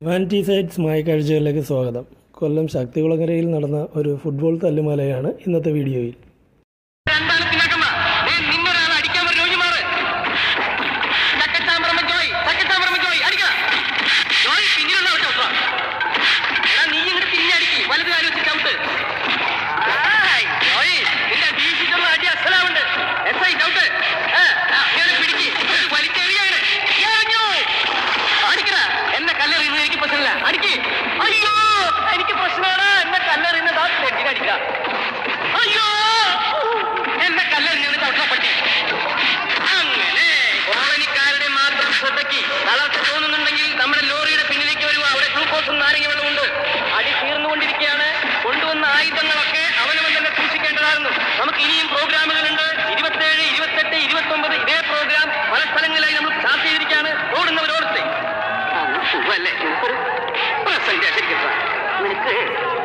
Vanity sites മായക്കാഴ്ചകളിലേക്ക് സ്വാഗതം കൊല്ലം ശക്തികുളങ്ങരയിൽ നടന്ന ഒരു ഫുട്ബോൾ തല്ലുമലയാണ് ഇന്നത്തെ വീഡിയോയിൽ രണ്ടാണ് പിന്നാക്കമ്മ ദേ നിന്നൊരാൾ അടിക്കാൻ ഒരു രോഗി മാറ് ചക്കച്ചാമ്പറമ്മ ജോയ് ചക്കച്ചാമ്പറമ്മ ജോയ് അടിക്ക ജോയ് പിന്നിലുള്ള അവിടെ ചവിട്ടാ എടാ നീ ഇങ്ങോട്ട് തിരിഞ്ഞടിക്ക് വലത് കാര്യം വെച്ച് ചവിട്ട് ആയ്, ജോയ് നിന്റെ ഡീസിറ്റുള്ള അടി അസലാവുണ്ട് എസ് ഐ ചവിട്ട് ഏ, ആ, ഇങ്ങനെ പിടിക്ക് ഒരു വലിച്ചെറിയാണ് എറിഞ്ഞു. അടിക്കട എന്നെ കല്ലെറിയുന്നത് എനിക്ക് പ്രശ്നമില്ല അടിക്ക് അയ്യോ എനിക്ക് പ്രശ്നമാണ് എന്നെ കല്ലെറിയുന്നത് ആ തെറ്റിന് അടിക്കാം അയ്യോ എന്നെ കല്ലെറിഞ്ഞത് ചവിട്ടപ്പറ്റി അങ്ങനെ കോളനിക്കാരുടെ മാത്രം ശ്രദ്ധയ്ക്ക് തളർച്ച തോന്നുന്നുണ്ടെങ്കിൽ നമ്മുടെ ലോറിയുടെ പിന്നിലേക്ക് വരുക അവിടെ ഗ്ലൂക്കോസും നാരങ്ങ വെള്ളമുണ്ട് അടി തീർന്നുകൊണ്ടിരിക്കുകയാണ് കൊണ്ടുവന്ന ആയുധങ്ങളൊക്കെ അവനവൻ തന്നെ സൂക്ഷിക്കേണ്ടതായിരുന്നു നമുക്ക് ഇനിയും പ്രോഗ്രാമുകളുണ്ട് ഇരുപത്തേഴ് ഇരുപത്തെട്ട് ഇരുപത്തൊമ്പത് ഇതേ പ്രോഗ്രാം പല സ്ഥലങ്ങളിലായി നമ്മൾ ചാർട്ട് ചെയ്തിരിക്കുകയാണ് ഓടുന്നവരോടത്തെ അല്ലേ ഒരു പ്രസന്റേഷൻ കിട്ടുക നിനക്ക്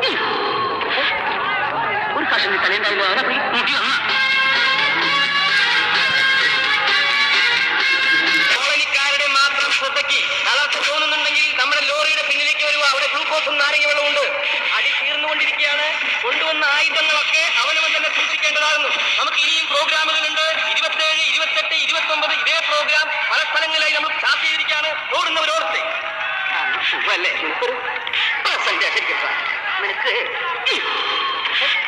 ഒരു കഷണ്ടി തലയുണ്ടായിരുന്നു അവനെ പോയി മുടി വന്ന കോളനിക്കാരുടെ മാത്രം ശ്രദ്ധയ്ക്ക് തളർച്ച തോന്നുന്നുണ്ടെങ്കിൽ നമ്മുടെ ലോറിയുടെ പിന്നിലേക്ക് വരുക അവിടെ ഗ്ലൂക്കോസും നാരങ്ങ വെള്ളമുണ്ട് അടി തീർന്നുകൊണ്ടിരിക്കുകയാണ് കൊണ്ടുവന്ന ആയുധങ്ങളൊക്കെ അവനവൻ തന്നെ സൂക്ഷിക്കേണ്ടതാകുന്നു നമുക്ക് ഇനിയും പ്രോഗ്രാമുകളുണ്ട് ഇരുപത്തേഴ് ഇരുപത്തെട്ട് ഇരുപത്തൊമ്പത് ഇതേ പ്രോഗ്രാം പല സ്ഥലങ്ങളിലായി നമ്മൾ ചാർട്ട് ചെയ്തിരിക്കുകയാണ് ഓടുന്നവരോടത്തെ അല്ലേ നിനക്കൊരു പ്രസന്റേഷൻ കിട്ടാം നിനക്ക്